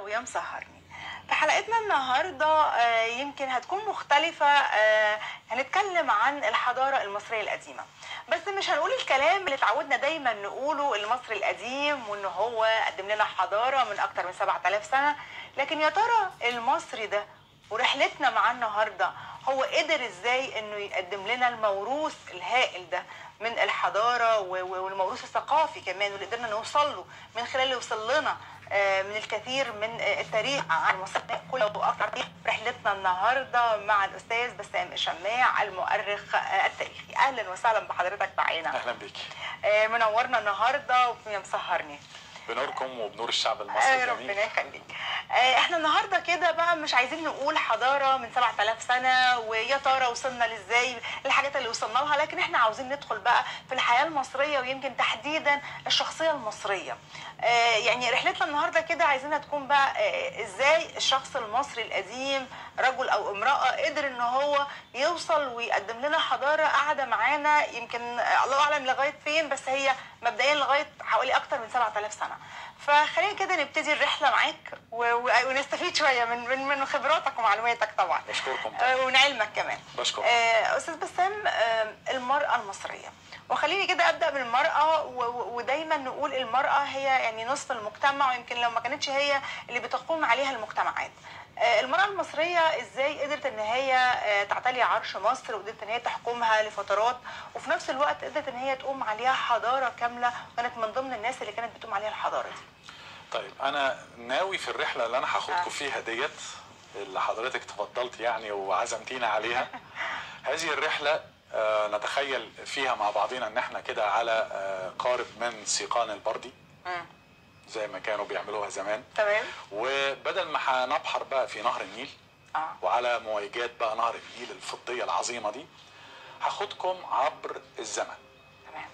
ويا مسهرني في حلقتنا النهارده آه، يمكن هتكون مختلفة آه، هنتكلم عن الحضارة المصرية القديمة بس مش هنقول الكلام اللي اتعودنا دايما نقوله المصري القديم وان هو قدم لنا حضارة من اكتر من 7000 سنة لكن يا ترى المصري ده ورحلتنا معاه النهارده هو قدر ازاي انه يقدم لنا الموروث الهائل ده من الحضاره و- و- والموروث الثقافي كمان واللي قدرنا نوصل له من خلال اللي وصل لنا آه، من الكثير من آه، التاريخ عن مصر كله واكثر في رحلتنا النهارده مع الاستاذ بسام شماع المؤرخ آه، التاريخي اهلا وسهلا بحضرتك معانا اهلا بيكي آه، منورنا النهارده ومسهرني بنوركم وبنور الشعب المصري آه، الجميل ربنا يخليك آه، احنا النهارده كده بقى مش عايزين نقول حضاره من 7000 سنه ويا ترى وصلنا لازاي الحاجات اللي وصلنا لها لكن احنا عاوزين ندخل بقى في الحياه المصريه ويمكن تحديدا الشخصيه المصريه آه، يعني رحلتنا النهارده كده عايزينها تكون بقى آه، ازاي الشخص المصري القديم رجل او امراه قدر ان هو يوصل ويقدم لنا حضاره قاعده معانا يمكن آه، الله اعلم لغايه فين بس هي مبدئيا لغايه حوالي اكتر من 7000 سنه فخلينا كده نبتدي الرحله معاك و... و... ونستفيد شويه من من من خبراتك ومعلوماتك طبعا بشكركم آه، ومن علمك كمان بشكر آه، استاذ بسام آه، المراه المصريه وخليني كده ابدا بالمراه و... و- ودايما نقول المراه هي يعني نصف المجتمع ويمكن لو ما كانتش هي اللي بتقوم عليها المجتمعات آه، المرأة المصرية ازاي قدرت ان هي آه، تعتلي عرش مصر وقدرت ان هي تحكمها لفترات وفي نفس الوقت قدرت ان هي تقوم عليها حضارة كاملة كانت من ضمن الناس اللي كانت بتقوم عليها الحضارة دي طيب انا ناوي في الرحله اللي انا هاخدكم آه. فيها ديت اللي حضرتك تفضلت يعني وعزمتينا عليها هذه الرحله آه، نتخيل فيها مع بعضنا ان احنا كده على آه، قارب من سيقان البردي مم. زي ما كانوا بيعملوها زمان تمام وبدل ما هنبحر بقى في نهر النيل اه وعلى مواجهات بقى نهر النيل الفضيه العظيمه دي هاخدكم عبر الزمن تمام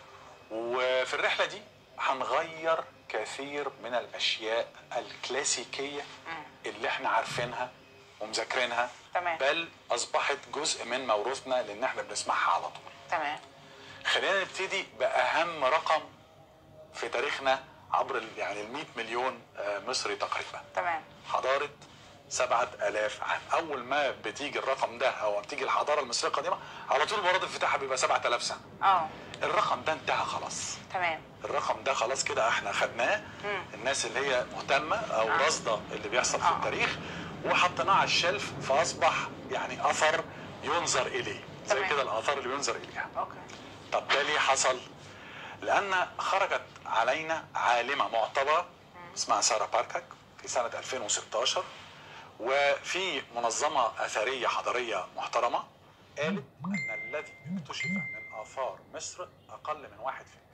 وفي الرحلة دي هنغير كثير من الأشياء الكلاسيكية مم. اللي احنا عارفينها ومذاكرينها تمام. بل أصبحت جزء من موروثنا لأن احنا بنسمعها على طول تمام خلينا نبتدي بأهم رقم في تاريخنا عبر ال- يعني ال 100 مليون آه، مصري تقريبا تمام حضارة سبعة آلاف عام أول ما بتيجي الرقم ده أو بتيجي الحضارة المصرية القديمة على طول مراد انفتاحها بيبقى سبعة آلاف سنة اه الرقم ده انتهى خلاص تمام الرقم ده خلاص كده احنا خدناه مم. الناس اللي هي مهتمه او آه. راصده اللي بيحصل في آه. التاريخ وحطيناه على الشلف فاصبح يعني اثر ينظر اليه زي تمام. كده الاثار اللي بينظر اليها اوكي طب ده ليه حصل لان خرجت علينا عالمه معتبره اسمها ساره باركك في سنه 2016 وفي منظمه اثريه حضاريه محترمه قالت ان الذي اكتشف من اثار مصر اقل من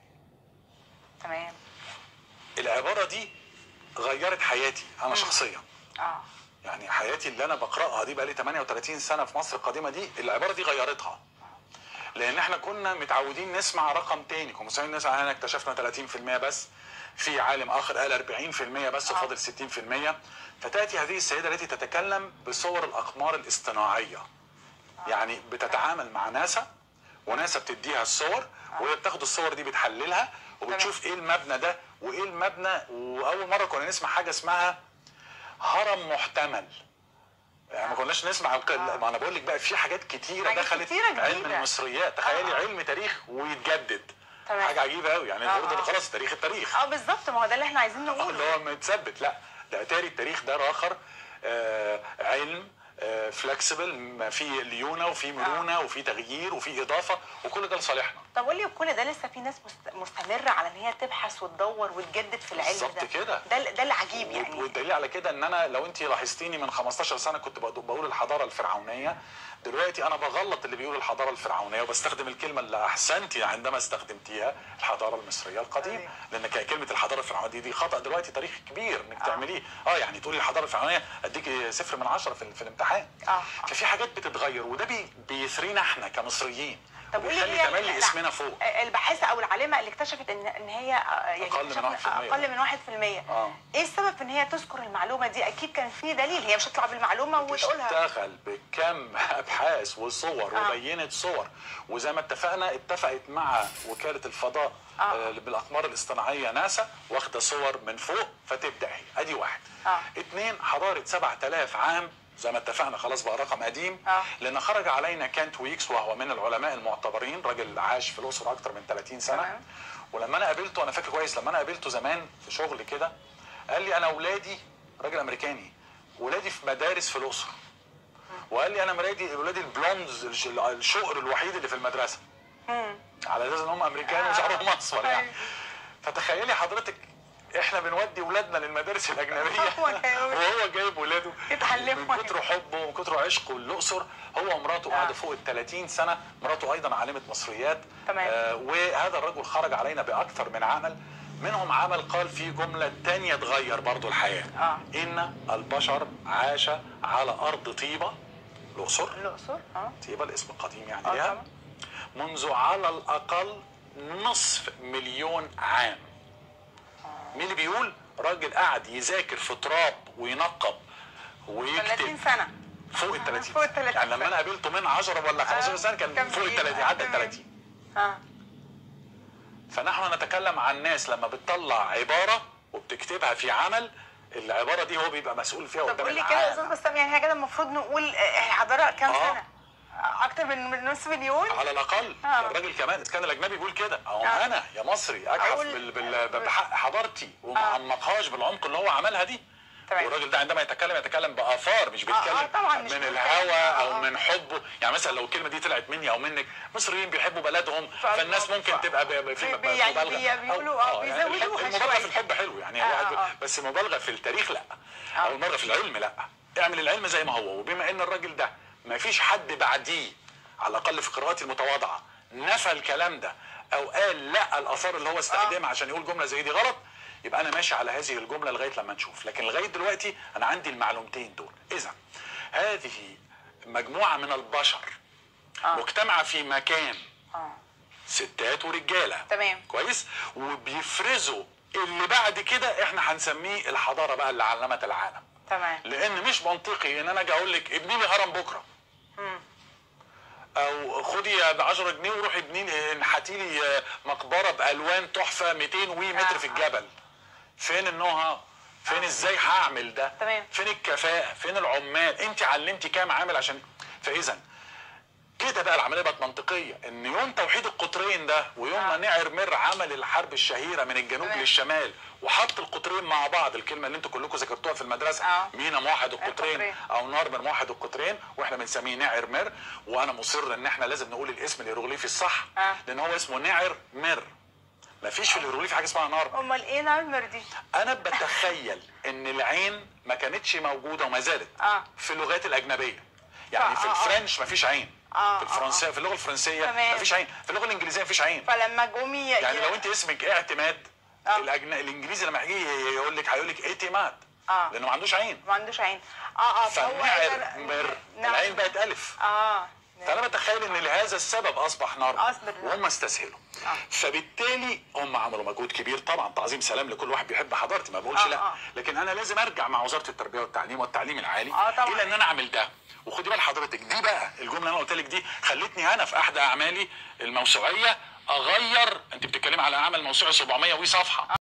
1% تمام العباره دي غيرت حياتي انا شخصيا اه يعني حياتي اللي انا بقراها دي بقالي 38 سنه في مصر القديمه دي العباره دي غيرتها لان احنا كنا متعودين نسمع رقم تاني كنا مستعدين نسمع احنا اكتشفنا 30% بس في عالم اخر قال 40% بس آه. وفاضل 60% فتاتي هذه السيده التي تتكلم بصور الاقمار الاصطناعيه يعني بتتعامل مع ناسا وناسا بتديها الصور وهي بتاخد الصور دي بتحللها وبتشوف ايه المبنى ده وايه المبنى واول مره كنا نسمع حاجه اسمها هرم محتمل يعني ما كناش نسمع الق... آه. ما انا بقول لك بقى في حاجات كتيره حاجات دخلت كتيرة علم جديدة. المصريات تخيلي آه. علم تاريخ ويتجدد تمام. حاجه عجيبه قوي يعني آه، المفروض آه. ان خلاص التاريخ التاريخ اه بالظبط ما هو ده اللي احنا عايزين اللي نقوله هو متثبت لا ده اتاري التاريخ ده راخر آه علم آه فلكسبل ما في ليونه وفي مرونه وفي تغيير وفي اضافه وكل ده لصالحنا طب قول لي بكل ده لسه في ناس مست- مستمره على ان هي تبحث وتدور وتجدد في العلم بالظبط ده كده. ده ال- ده العجيب وال- يعني والدليل على كده ان انا لو انت لاحظتيني من 15 سنه كنت بقول- بقول الحضاره الفرعونيه دلوقتي انا بغلط اللي بيقول الحضاره الفرعونيه وبستخدم الكلمه اللي احسنتي عندما استخدمتيها الحضاره المصريه القديمه أيوة. لان ك- كلمه الحضاره الفرعونيه دي, دي خطا دلوقتي تاريخ كبير انك آه. تعمليه اه يعني تقولي الحضاره الفرعونيه اديكي صفر من عشرة في, ال- في الامتحان اه ففي حاجات بتتغير وده بي بيثرينا احنا كمصريين طب قولي وبيخلي هي تملي لا، اسمنا فوق الباحثه او العلماء اللي اكتشفت ان ان هي آه، يعني أقل من اكتشفنا 1% اقل من 1% آه. ايه السبب في ان هي تذكر المعلومه دي اكيد كان في دليل هي مش هتطلع بالمعلومه وتقولها تشتغل بكم ابحاث وصور آه. وبينت صور وزي ما اتفقنا اتفقت مع وكاله الفضاء آه. آه. بالاقمار الاصطناعيه ناسا واخده صور من فوق فتبدا هي ادي واحد آه. اتنين حضاره 7000 عام زي ما اتفقنا خلاص بقى رقم قديم آه. لان خرج علينا كانت ويكس وهو من العلماء المعتبرين راجل عاش في الاقصر اكتر من 30 سنه تمام. ولما انا قابلته انا فاكر كويس لما انا قابلته زمان في شغل كده قال لي انا اولادي راجل امريكاني ولادي في مدارس في الاقصر وقال لي انا مرادي ولادي البلوندز الش- الشقر الوحيد اللي في المدرسه على اساس ان هم امريكان آه. وشعرهم اصفر يعني أيوة. فتخيلي حضرتك احنا بنودي ولادنا للمدارس الاجنبيه هو جايب- وهو جايب ولاده يتعلموا. من كتر حبه ومن كتر عشقه للاقصر هو ومراته آه. قعدوا فوق ال 30 سنه مراته ايضا عالمه مصريات تمام. آه وهذا الرجل خرج علينا باكثر من عمل منهم عمل قال فيه جمله تانية تغير برضو الحياه آه. ان البشر عاش على ارض طيبه الاقصر الاقصر اه طيبه الاسم القديم يعني اه ليها طبعا منذ على الاقل نصف مليون عام مين اللي بيقول راجل قاعد يذاكر في تراب وينقب 30 ويكتب سنه فوق ال 30 فوق ال 30 يعني لما انا قابلته من 10 ولا 15 آه، سنه كان, كان فوق ال بيبقى 30 عدى ال تمام. 30 اه فنحن نتكلم عن ناس لما بتطلع عباره وبتكتبها في عمل العباره دي هو بيبقى مسؤول فيها طب قدام قول لي كده يا استاذ العالم بسام يعني هي كده المفروض نقول آه، حضاره كام آه. سنه؟ آه، اكتر من من نص مليون؟ على الاقل آه. الراجل كمان اذا كان الاجنبي بيقول كده اهو آه. انا يا مصري ابحث أقول- بال... بال... بحق حضارتي وما عمقهاش بالعمق اللي هو عملها دي تمام. والراجل ده عندما يتكلم يتكلم باثار مش بيتكلم آه، طبعاً مش من بيتكلم. الهوى او آه. من حبه يعني مثلا لو الكلمه دي طلعت مني او منك مصريين بيحبوا بلدهم فالله- فالناس ممكن ف- تبقى ب- ب- في بي- ب- بي- يعني مبالغه بي- أو- بيقولوا آه، يعني الحب- بيزودوها المبالغه شوية. في الحب حلو يعني آه، الواحد آه. بس المبالغه في التاريخ لا آه. او المبالغه في العلم لا اعمل العلم زي ما هو وبما ان الراجل ده ما فيش حد بعديه على الاقل في قراءاتي المتواضعه نفى الكلام ده او قال لا الاثار اللي هو استخدمها عشان يقول جمله زي دي غلط يبقى انا ماشي على هذه الجمله لغايه لما نشوف لكن لغايه دلوقتي انا عندي المعلومتين دول اذا هذه مجموعه من البشر آه. مجتمعه في مكان اه ستات ورجاله تمام. كويس وبيفرزوا اللي بعد كده احنا هنسميه الحضاره بقى اللي علمت العالم تمام لان مش منطقي ان انا اجي اقول لك ابني لي هرم بكره او خدي ب 10 جنيه وروحي ابني لي انحتي لي مقبره بالوان تحفه 200 وي متر في آه. الجبل فين النهى فين ازاي هعمل ده تمام. فين الكفاءه فين العمال انت علمتي كام عامل عشان فاذا كده بقى العمليه بقت منطقيه ان يوم توحيد القطرين ده ويوم ما آه. نعر مر عمل الحرب الشهيره من الجنوب تمام. للشمال وحط القطرين مع بعض الكلمه اللي انتوا كلكم ذكرتوها في المدرسه آه. مينا موحد القطرين القطرين. او نار موحد القطرين واحنا بنسميه نعر مر وانا مصر ان احنا لازم نقول الاسم الهيروغليفي الصح آه. لان هو اسمه نعر مر مفيش في الهيروغليفي حاجه اسمها نار امال ايه نمر دي؟ انا بتخيل ان العين ما كانتش موجوده وما زالت آه. في اللغات الاجنبيه يعني فا- في آه، آه. الفرنش مفيش عين آه، في الفرنسيه في اللغه الفرنسيه تمام. مفيش عين في اللغه الانجليزيه مفيش عين فلما جم ي- يعني ي- لو انت اسمك اعتماد آه. الأجن... الانجليزي لما هيجي يقول لك هيقول لك اعتماد آه. لانه ما عندوش عين ما عندوش عين اه اه فهو فالنعر قدر- مر نعم. العين بقت الف اه فانا بتخيل ان لهذا السبب اصبح نار أصبح نار. وهم استسهلوا آه. فبالتالي هم عملوا مجهود كبير طبعا تعظيم سلام لكل واحد بيحب حضارتي ما بقولش آه، لا آه. لكن انا لازم ارجع مع وزاره التربيه والتعليم والتعليم العالي آه، طبعاً. الى ان انا اعمل ده وخدي بال حضرتك دي بقى الجمله اللي انا قلت لك دي خلتني انا في احدى اعمالي الموسوعيه اغير انت بتتكلمي على عمل موسوعي 700 وي صفحه